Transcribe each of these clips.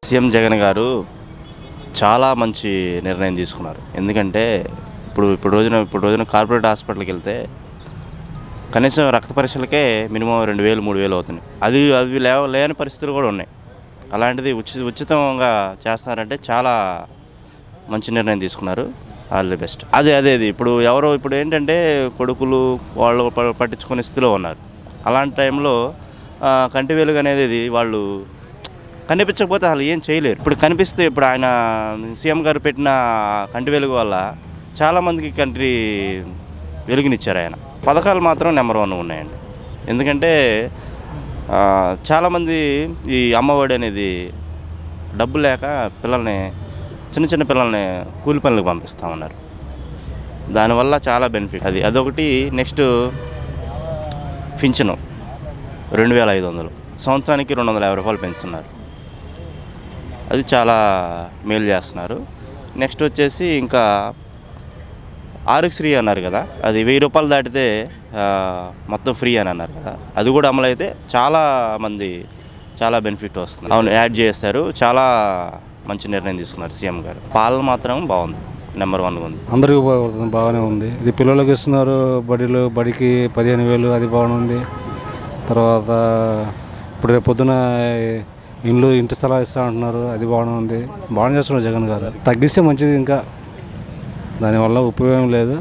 CM Jagan గారు చాలా మంచి నిర్ణయం తీసుకున్నారు ఎందుకంటే ఇప్పుడు ఇప్పుడు రోజున ఇప్పుడు రోజున కార్పొరేట్ హాస్పిటల్కి వెళ్తే కనీసం రక్త పరీక్షలకే మినిమం రెండు వేలు మూడు వేలు అవుతున్నాయి అది అవి లేవ లేని పరిస్థితులు కూడా ఉన్నాయి అలాంటిది ఉచిత ఉచితంగా చేస్తున్నారంటే చాలా మంచి నిర్ణయం తీసుకున్నారు ఆల్ ది బెస్ట్ అదే అదే అది ఇప్పుడు ఎవరో ఇప్పుడు ఏంటంటే కొడుకులు వాళ్ళు ప- పట్టించుకునే స్థితిలో ఉన్నారు అలాంటి టైంలో ఆ, కంటి వెలుగు అనేది ఇది వాళ్ళు కనిపించకపోతే అసలు ఏం చేయలేరు ఇప్పుడు కనిపిస్తే ఇప్పుడు ఆయన సీఎం గారు పెట్టిన కంటి వెలుగు వల్ల చాలామందికి కంటి వెలుగునిచ్చారు ఆయన పథకాలు మాత్రం నెంబర్ వన్ ఉన్నాయండి ఎందుకంటే ఆ, చాలామంది ఈ అమ్మఒడి అనేది డబ్బు లేక పిల్లల్ని చిన్న చిన్న పిల్లల్ని కూలి పనులకు పంపిస్తూ ఉన్నారు దానివల్ల చాలా బెనిఫిట్ అది అదొకటి నెక్స్ట్ పింఛను రెండు వేల ఐదు వందలు సంవత్సరానికి రెండు వందల యాభై రూపాయలు పెంచుతున్నారు అది చాలా మేలు చేస్తున్నారు నెక్స్ట్ వచ్చేసి ఇంకా ఆరోగ్యశ్రీ అన్నారు కదా అది వెయ్యి రూపాయలు దాటితే ఆ, మొత్తం ఫ్రీ అని అన్నారు కదా అది కూడా అమలు అయితే చాలా మంది చాలా బెనిఫిట్ వస్తుంది అవును యాడ్ చేస్తారు చాలా మంచి నిర్ణయం తీసుకున్నారు సీఎం గారు పాలన మాత్రం బాగుంది నెంబర్ వన్గా ఉంది అందరికీ ఉపయోగపడుతుంది బాగానే ఉంది ఇది పిల్లలకి ఇస్తున్నారు బడిలో బడికి పదిహేను వేలు అది బాగానే ఉంది తర్వాత ఇప్పుడు రేపు పొద్దున ఇండ్లు ఇంటి స్థలాలు ఇస్తా అంటున్నారు అది బాగానే ఉంది బాగానే చేస్తున్నారు జగన్ గారు తగ్గిస్తే మంచిది ఇంకా దానివల్ల ఉపయోగం లేదు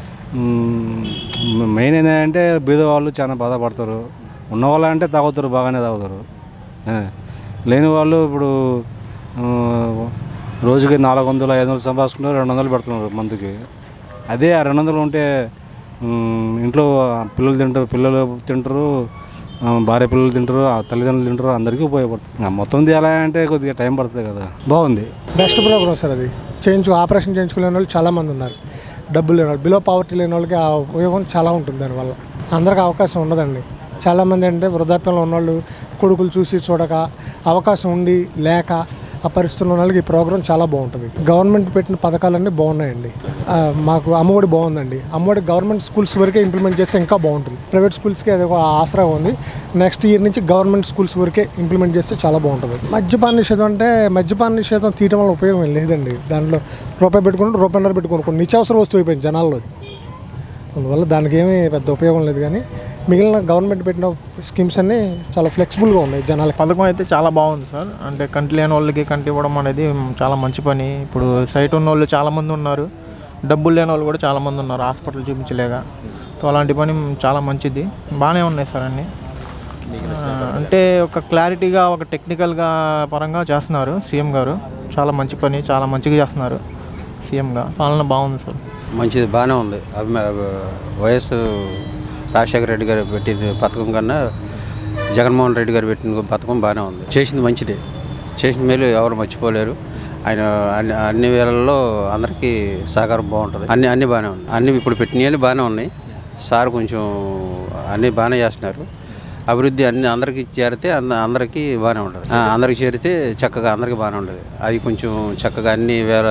మ్మ్, మెయిన్ ఏంటంటే బీద వాళ్ళు చాలా బాధపడతారు ఉన్న వాళ్ళు అంటే తాగుతారు బాగానే తాగుతారు ఆ, లేని వాళ్ళు ఇప్పుడు ఆ, రోజుకి నాలుగు వందలు ఐదు వందలు సంపాదించుకుంటారు రెండు వందలు పెడుతున్నారు మందుకి అదే ఆ రెండు వందలు ఉంటే మ్మ్, ఇంట్లో పిల్లలు తింటారు పిల్లలు తింటారు ఆ, భార్య పిల్లలు తింటారు ఆ తల్లిదండ్రులు తింటారు అందరికీ ఉపయోగపడుతుంది ఆ, మొత్తం తీయాలంటే కొద్దిగా టైం పడుతుంది కదా బాగుంది బెస్ట్ ప్రోగ్రామ్ సార్ అది చేయించు ఆపరేషన్ చేయించుకునే వాళ్ళు చాలామంది ఉన్నారు డబ్బులు లేని వాళ్ళు బిలో పావర్టీ లేని వాళ్ళకి ఆ ఉపయోగం చాలా ఉంటుంది దానివల్ల అందరికి అవకాశం ఉండదండి చాలామంది అంటే వృద్ధాప్యంలో ఉన్నవాళ్ళు కొడుకులు చూసి చూడక అవకాశం ఉండి లేక ఆ పరిస్థితుల్లో ఉన్న వాళ్ళకి ఈ ప్రోగ్రామ్ చాలా బాగుంటుంది గవర్నమెంట్ పెట్టిన పథకాలన్నీ బాగున్నాయండి ఆ, మాకు అమ్మఒడి బాగుందండి అమ్మఒడి గవర్నమెంట్ స్కూల్స్ వరకే ఇంప్లిమెంట్ చేస్తే ఇంకా బాగుంటుంది ప్రైవేట్ స్కూల్స్కి అది ఒక ఆసరా ఉంది నెక్స్ట్ ఇయర్ నుంచి గవర్నమెంట్ స్కూల్స్ వరకే ఇంప్లిమెంట్ చేస్తే చాలా బాగుంటుంది మద్యపాన నిషేధం అంటే మద్యపాన నిషేధం తీయడం వల్ల ఉపయోగం ఏం లేదండి దాంట్లో రూపాయి పెట్టుకుంటే రూపాయన్నర పెట్టుకుని కొన్ని నిత్యావసర వస్తువు అయిపోయింది జనాల్లో అది అందువల్ల దానికి ఏమీ పెద్ద ఉపయోగం లేదు కానీ మిగిలిన గవర్నమెంట్ పెట్టిన స్కీమ్స్ అన్నీ చాలా ఫ్లెక్సిబుల్గా ఉన్నాయి జనాలకి పథకం అయితే చాలా బాగుంది సార్ అంటే కంటి లేని వాళ్ళకి కంటి ఇవ్వడం అనేది చాలా మంచి పని ఇప్పుడు సైట్ ఉన్న వాళ్ళు చాలామంది ఉన్నారు డబ్బులు లేని వాళ్ళు కూడా చాలామంది ఉన్నారు హాస్పిటల్ చూపించలేక సో అలాంటి పని చాలా మంచిది బాగానే ఉన్నాయి సార్ అన్నీ ఆ, అంటే ఒక క్లారిటీగా ఒక టెక్నికల్గా పరంగా చేస్తున్నారు సీఎం గారు చాలా మంచి పని చాలా మంచిగా చేస్తున్నారు సీఎంగా పాలన బాగుంది సార్ మంచిది బాగానే ఉంది అభిమా వైఎస్ రాజశేఖర రెడ్డి గారు పెట్టిన పథకం కన్నా జగన్మోహన్ రెడ్డి గారు పెట్టిన పథకం బాగానే ఉంది చేసింది మంచిదే చేసిన మేలు ఎవరు మర్చిపోలేరు ఆయన అన్ని అన్ని వేళల్లో అందరికీ సహకారం బాగుంటుంది అన్ని అన్ని బాగానే ఉన్నాయి అన్ని ఇప్పుడు పెట్టినవి బాగానే ఉన్నాయి సార్ కొంచెం అన్నీ బాగానే చేస్తున్నారు అభివృద్ధి అన్ని అందరికీ చేరితే అంద అందరికీ బాగానే ఉంటుంది ఆ, అందరికీ చేరితే చక్కగా అందరికీ బాగానే ఉంటుంది అది కొంచెం చక్కగా అన్ని వేల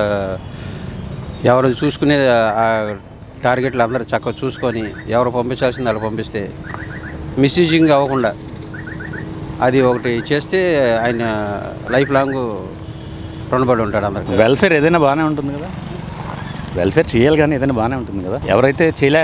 ఎవరు చూసుకునే ఆ టార్గెట్లు అందరూ చక్కగా చూసుకొని ఎవరు పంపించాల్సింది అలా పంపిస్తే మిస్యూజింగ్ అవ్వకుండా అది ఒకటి చేస్తే ఆయన లైఫ్ లాంగ్ రుణపడి ఉంటాడు అందరికి వెల్ఫేర్ ఏదైనా బాగానే ఉంటుంది కదా వెల్ఫేర్ చేయాలి కానీ ఏదైనా బాగానే ఉంటుంది కదా ఎవరైతే చేయలే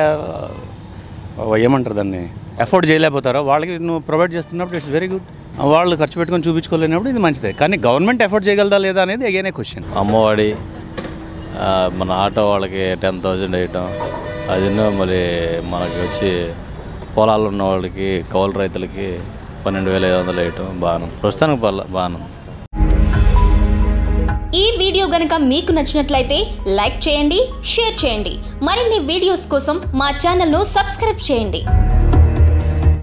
ఏమంటారు దాన్ని ఎఫోర్డ్ చేయలేకపోతారో వాళ్ళకి నువ్వు ప్రొవైడ్ చేస్తున్నప్పుడు ఇట్స్ వెరీ గుడ్ వాళ్ళు ఖర్చు పెట్టుకొని చూపించుకోలేనప్పుడు ఇది మంచిదే కానీ గవర్నమెంట్ ఎఫోర్డ్ చేయగలదా లేదా అనేది అగైనే క్వశ్చన్ అమ్మఒడి ఆ, మన ఆటో వాళ్ళకి టెన్ థౌజండ్ వేయటం అది మరి మనకి వచ్చి పొలాలు ఉన్న వాళ్ళకి కౌలు రైతులకి పన్నెండు వేల ఐదు వందలు వేయటం బాను ప్రస్తుతానికి పర్లే బాను ఈ వీడియో గనుక మీకు నచ్చినట్లయితే లైక్ చేయండి షేర్ చేయండి మరిన్ని వీడియోస్ కోసం మా ఛానల్ను సబ్స్క్రైబ్ చేయండి